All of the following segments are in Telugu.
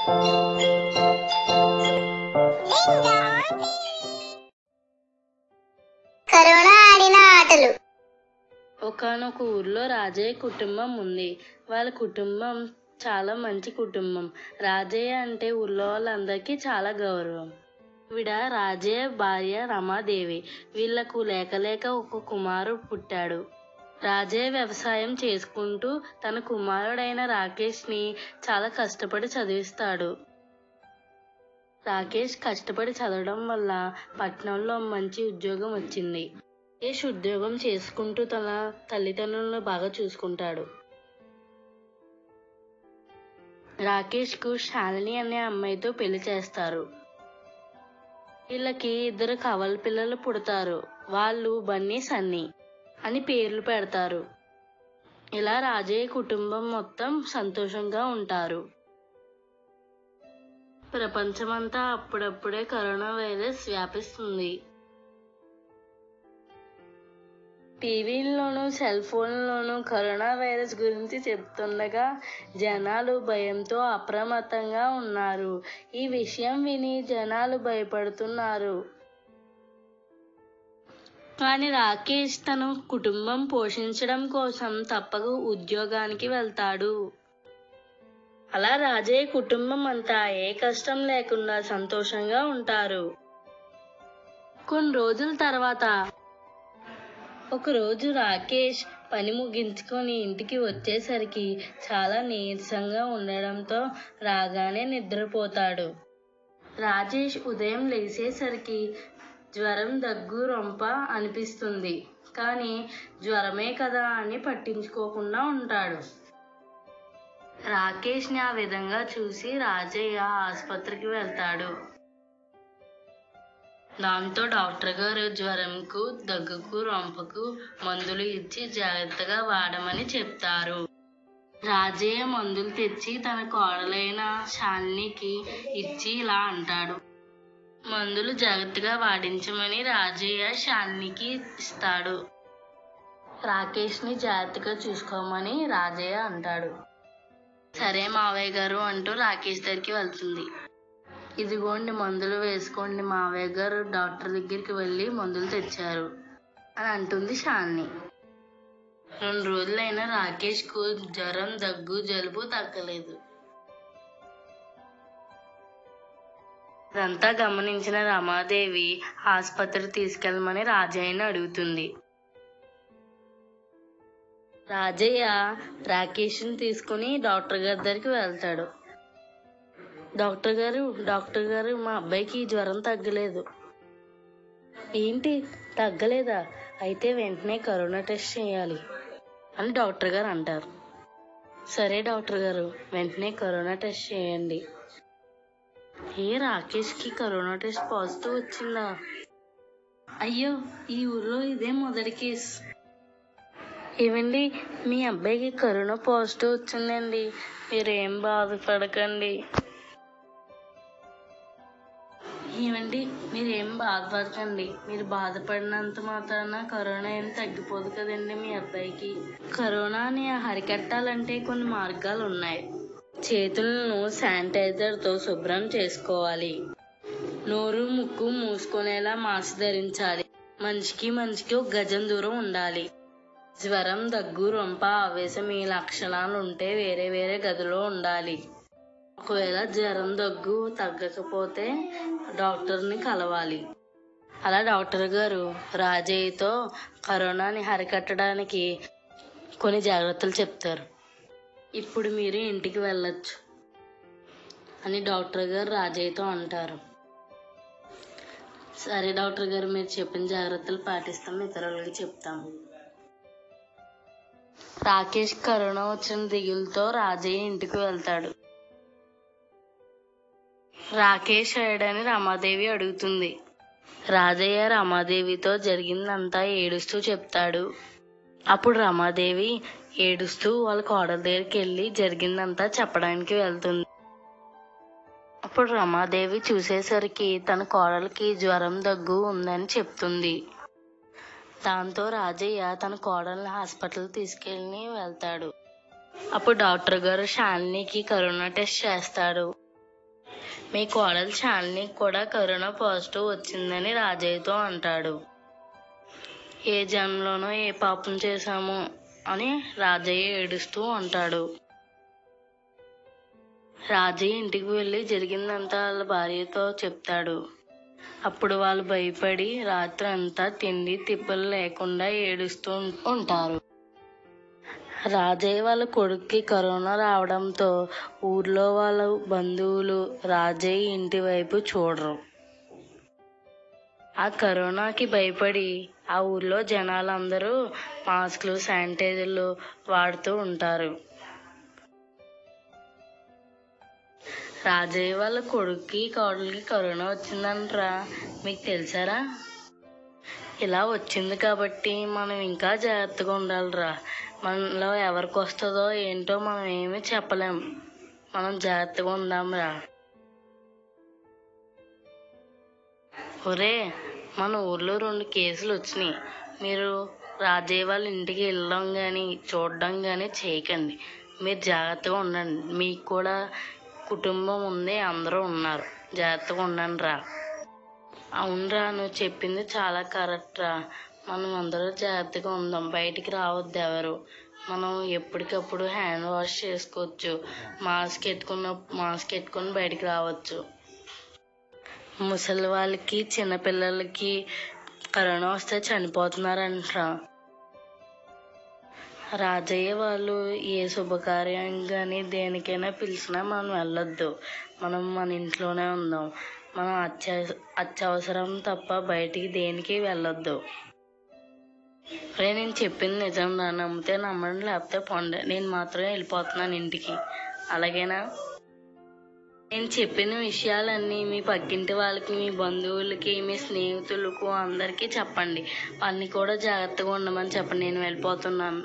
కరోనా ఆడిన ఆటలు ఒకానొక ఊర్లో రాజయ్య కుటుంబం ఉంది వాళ్ళ కుటుంబం చాలా మంచి కుటుంబం రాజయ్య అంటే ఊర్లో వాళ్ళందరికీ చాలా గౌరవం ఈవిడ రాజయ్య భార్య రమాదేవి వీళ్లకు లేక లేక ఒక కుమారుడు పుట్టాడు రాజయ్య వ్యవసాయం చేసుకుంటూ తన కుమారుడైన రాకేష్ని చాలా కష్టపడి చదివిస్తాడు రాకేష్ కష్టపడి చదవడం వల్ల పట్నంలో మంచి ఉద్యోగం వచ్చింది రాకేష్ ఉద్యోగం చేసుకుంటూ తన తల్లిదండ్రులను బాగా చూసుకుంటాడు రాకేష్ కు శాలిని అనే అమ్మాయితో పెళ్లి చేస్తారు వీళ్ళకి ఇద్దరు కవల పిల్లలు పుడతారు వాళ్ళు బన్నీ సన్నీ అని పేర్లు పెడతారు ఇలా రాజయ్య కుటుంబం మొత్తం సంతోషంగా ఉంటారు ప్రపంచమంతా అప్పుడప్పుడే కరోనా వైరస్ వ్యాపిస్తుంది టీవీల్లోనూ సెల్ ఫోన్లోనూ కరోనా వైరస్ గురించి చెప్తుండగా జనాలు భయంతో అప్రమత్తంగా ఉన్నారు ఈ విషయం విని జనాలు భయపడుతున్నారు కానీ రాకేష్ తన కుటుంబం పోషించడం కోసం తప్పక ఉద్యోగానికి వెళ్తాడు అలా రాజయ్య కుటుంబం అంతా ఏ కష్టం లేకుండా సంతోషంగా ఉంటారు కొన్ని రోజుల తర్వాత ఒకరోజు రాకేష్ పని ముగించుకొని ఇంటికి వచ్చేసరికి చాలా నీరసంగా ఉండడంతో రాగానే నిద్రపోతాడు రాజేష్ ఉదయం లేచేసరికి జ్వరం దగ్గు రొంప అనిపిస్తుంది కానీ జ్వరమే కదా అని పట్టించుకోకుండా ఉంటాడు రాకేష్ని ఆ విధంగా చూసి రాజయ్య ఆసుపత్రికి వెళ్తాడు దాంతో డాక్టర్ గారు జ్వరంకు దగ్గుకు రొంపకు మందులు ఇచ్చి జాగ్రత్తగా వాడమని చెప్తారు రాజయ్య మందులు తెచ్చి తన కోడలైన శాలినికి ఇచ్చి ఇలా అంటాడు మందులు జాగ్రత్తగా వాడించమని రాజయ్య శాలినికి ఇస్తాడు రాకేష్ని జాగ్రత్తగా చూసుకోమని రాజయ్య అంటాడు సరే మావయ్య గారు అంటూ రాకేష్ దగ్గరికి వెళ్తుంది ఇదిగోండి మందులు వేసుకోండి మావయ్య గారు డాక్టర్ దగ్గరికి వెళ్ళి మందులు తెచ్చారు అని అంటుంది శాలిని రెండు రోజులైనా రాకేష్ కు జ్వరం దగ్గు జలుబు తగ్గలేదు ఇదంతా గమనించిన రమాదేవి ఆసుపత్రికి తీసుకెళ్ళమని రాజయ్యని అడుగుతుంది రాజయ్య రాకేష్ని తీసుకుని డాక్టర్ గారి దగ్గరికి వెళ్తాడు డాక్టర్ గారు డాక్టర్ గారు మా అబ్బాయికి జ్వరం తగ్గలేదు ఏంటి తగ్గలేదా అయితే వెంటనే కరోనా టెస్ట్ చేయాలి అని డాక్టర్ గారు అంటారు సరే డాక్టర్ గారు వెంటనే కరోనా టెస్ట్ చేయండి ఏ రాకేష్కి కరోనా టెస్ట్ పాజిటివ్ వచ్చిందా అయ్యో ఈ ఊర్లో ఇదే మొదటి కేసు ఏమండి మీ అబ్బాయికి కరోనా పాజిటివ్ వచ్చిందండి మీరేం బాధపడకండి ఏమండి మీరేం బాధపడకండి మీరు బాధపడినంత మాత్రాన కరోనా ఏం తగ్గిపోదు కదండి మీ అబ్బాయికి కరోనాని అరికట్టాలంటే కొన్ని మార్గాలు ఉన్నాయి చేతులను శానిటైజర్తో శుభ్రం చేసుకోవాలి నోరు ముక్కు మూసుకునేలా మాస్క్ ధరించాలి మనిషికి మనిషికి ఒక గజం దూరం ఉండాలి జ్వరం దగ్గు రొంప ఆవేశం ఈ లక్షణాలు ఉంటే వేరే వేరే గదిలో ఉండాలి ఒకవేళ జ్వరం దగ్గు తగ్గకపోతే డాక్టర్ని కలవాలి అలా డాక్టర్ గారు రాజయ్యతో కరోనాని అరికట్టడానికి కొన్ని జాగ్రత్తలు చెప్తారు ఇప్పుడు మీరు ఇంటికి వెళ్ళొచ్చు అని డాక్టర్ గారు రాజయ్యతో అంటారు సరే డాక్టర్ గారు మీరు చెప్పిన జాగ్రత్తలు పాటిస్తాం ఇతరులకి చెప్తాము రాకేష్ కరోనా వచ్చిన దిగులతో రాజయ్య ఇంటికి వెళ్తాడు రాకేష్ ఏడని రమాదేవి అడుగుతుంది రాజయ్య రమాదేవితో జరిగిందంతా ఏడుస్తూ చెప్తాడు అప్పుడు రమాదేవి ఏడుస్తూ వాళ్ళ కోడల దగ్గరికి వెళ్ళి జరిగిందంతా చెప్పడానికి వెళ్తుంది అప్పుడు రమాదేవి చూసేసరికి తన కోడలికి జ్వరం దగ్గు ఉందని చెప్తుంది దాంతో రాజయ్య తన కోడల్ని హాస్పిటల్ తీసుకెళ్ళి వెళ్తాడు అప్పుడు డాక్టర్ గారు శాలినికి కరోనా టెస్ట్ చేస్తాడు మీ కోడలు శాలినికి కూడా కరోనా పాజిటివ్ వచ్చిందని రాజయ్యతో అంటాడు ఏ జన్మలోనో ఏ పాపం చేశాము అని రాజయ్య ఏడుస్తూ ఉంటాడు రాజయ్య ఇంటికి వెళ్ళి జరిగిందంతా వాళ్ళ భార్యతో చెప్తాడు అప్పుడు వాళ్ళు భయపడి రాత్రి అంతా తిండి తిప్పలు లేకుండా ఏడుస్తూ ఉంటారు రాజయ్య వాళ్ళ కొడుక్కి కరోనా రావడంతో ఊర్లో వాళ్ళ బంధువులు రాజయ్య ఇంటి వైపు చూడరు ఆ కరోనాకి భయపడి ఆ ఊర్లో జనాలందరూ మాస్కులు శానిటైజర్లు వాడుతూ ఉంటారు రాజయ్య వాళ్ళ కొడుక్కి కోడలికి కరోనా వచ్చిందంటరా మీకు తెలుసారా ఇలా వచ్చింది కాబట్టి మనం ఇంకా జాగ్రత్తగా ఉండాలిరా మనలో ఎవరికి వస్తుందో ఏంటో మనం ఏమీ చెప్పలేం మనం జాగ్రత్తగా ఉందాంరా ఒరే మన ఊర్లో రెండు కేసులు వచ్చినాయి మీరు రాజయ్య వాళ్ళ ఇంటికి వెళ్ళడం కానీ చూడడం కానీ చేయకండి మీరు జాగ్రత్తగా ఉండండి మీకు కూడా కుటుంబం ఉంది అందరూ ఉన్నారు జాగ్రత్తగా ఉండండి రా అవునరా నువ్వు చెప్పింది చాలా కరెక్ట్ రా మనం అందరూ జాగ్రత్తగా ఉందాం బయటికి రావద్దు ఎవరు మనం ఎప్పటికప్పుడు హ్యాండ్ వాష్ చేసుకోవచ్చు మాస్క్ ఎట్టుకున్న మాస్క్ ఎట్టుకొని బయటికి రావచ్చు ముసలి వాళ్ళకి చిన్నపిల్లలకి కరోనా వస్తే చనిపోతున్నారంటరా రాజయ్య వాళ్ళు ఏ శుభకార్యం కానీ దేనికైనా పిలిచినా మనం వెళ్ళొద్దు మనం మన ఇంట్లోనే ఉందాం మనం అత్య అత్యవసరం తప్ప బయటికి దేనికి వెళ్ళొద్దు రే నేను చెప్పింది నిజం రా నమ్మితే నమ్మండి లేకపోతే పొండి నేను మాత్రమే వెళ్ళిపోతున్నాను ఇంటికి అలాగేనా నేను చెప్పిన విషయాలన్నీ మీ పక్కింటి వాళ్ళకి మీ బంధువులకి మీ స్నేహితులకు అందరికీ చెప్పండి వాళ్ళని కూడా జాగ్రత్తగా ఉండమని చెప్పండి నేను వెళ్ళిపోతున్నాను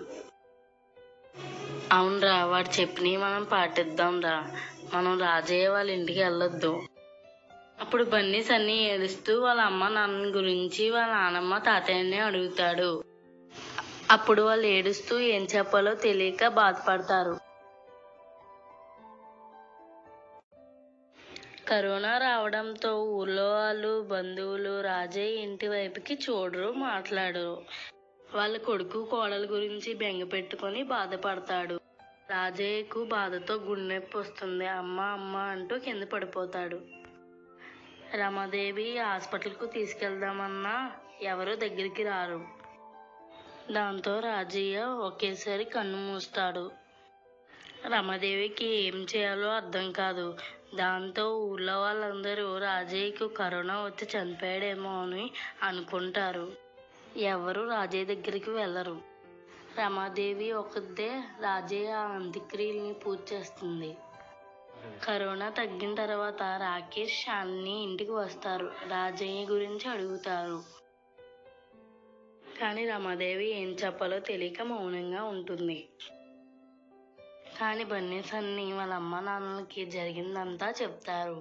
అవునరా వాడు చెప్పినవి మనం పాటిద్దాం రా మనం రాజయ్య వాళ్ళ ఇంటికి వెళ్ళొద్దు అప్పుడు బన్నీస్ అన్ని ఏడుస్తూ వాళ్ళ అమ్మ నాన్న గురించి వాళ్ళ నానమ్మ తాతయ్యని అడుగుతాడు అప్పుడు వాళ్ళు ఏడుస్తూ ఏం చెప్పాలో తెలియక బాధపడతారు కరోనా రావడంతో ఊర్లో వాళ్ళు బంధువులు రాజయ్య ఇంటి వైపుకి చూడరు మాట్లాడరు వాళ్ళ కొడుకు కోడల గురించి బెంగ పెట్టుకొని బాధపడతాడు రాజయ్యకు బాధతో గుండెనొప్పి వస్తుంది అమ్మ అమ్మ అంటూ కింద పడిపోతాడు రమాదేవి హాస్పిటల్కు తీసుకెళ్దామన్నా ఎవరు దగ్గరికి రారు దాంతో రాజయ్య ఒకేసారి కన్ను మూస్తాడు రమాదేవికి ఏం చేయాలో అర్థం కాదు దాంతో ఊళ్ళో వాళ్ళందరూ రాజయ్యకు కరోనా వచ్చి చనిపోయాడేమో అని అనుకుంటారు ఎవరు రాజయ్య దగ్గరికి వెళ్ళరు రమాదేవి ఒకదే రాజయ్య అంత్యక్రియల్ని పూజ చేస్తుంది కరోనా తగ్గిన తర్వాత రాకేష్ శాలిని ఇంటికి వస్తారు రాజయ్య గురించి అడుగుతారు కానీ రమాదేవి ఏం చెప్పాలో తెలియక మౌనంగా ఉంటుంది కానీ బన్నీస్ అన్ని వాళ్ళ అమ్మ నాన్నలకి జరిగిందంతా చెప్తారు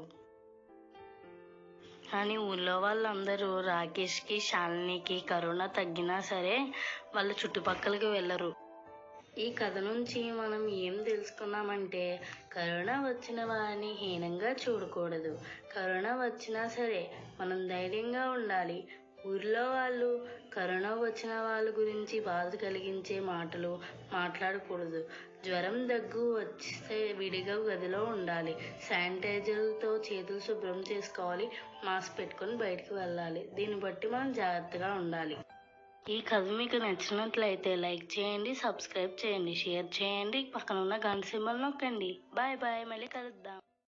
కానీ ఊళ్ళో వాళ్ళందరూ రాకేష్కి శాలినికి కరోనా తగ్గినా సరే వాళ్ళ చుట్టుపక్కలకి వెళ్ళరు ఈ కథ నుంచి మనం ఏం తెలుసుకున్నామంటే కరోనా వచ్చిన వారిని హీనంగా చూడకూడదు కరోనా వచ్చినా సరే మనం ధైర్యంగా ఉండాలి ఊర్లో వాళ్ళు కరోనా వచ్చిన వాళ్ళ గురించి బాధ కలిగించే మాటలు మాట్లాడకూడదు జ్వరం దగ్గు వస్తే విడిగా గదిలో ఉండాలి శానిటైజర్తో చేతులు శుభ్రం చేసుకోవాలి మాస్క్ పెట్టుకొని బయటకు వెళ్ళాలి దీన్ని బట్టి మనం జాగ్రత్తగా ఉండాలి ఈ కథ మీకు నచ్చినట్లయితే లైక్ చేయండి సబ్స్క్రైబ్ చేయండి షేర్ చేయండి పక్కన ఉన్న గంట సింబల్ నొక్కండి బాయ్ బాయ్ మళ్ళీ కలుద్దాం